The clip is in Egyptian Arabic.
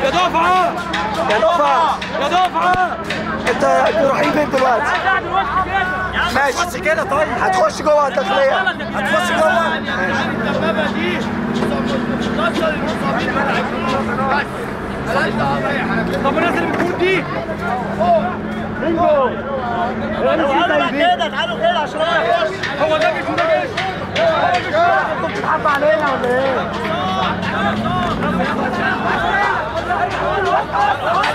يا دفعه يا دفعه يا دفعه انت انتوا رايحين فين دلوقتي؟ ماشي بس كده طيب هتخش جوه الداخليه هتخش جوه الدبابه دي توصل المصابين طب الناس اللي بتقول دي تعالوا كده تعالوا كده عشان هو يخش هو ده مش وده مش انتوا بتتحبوا علينا ولا ايه؟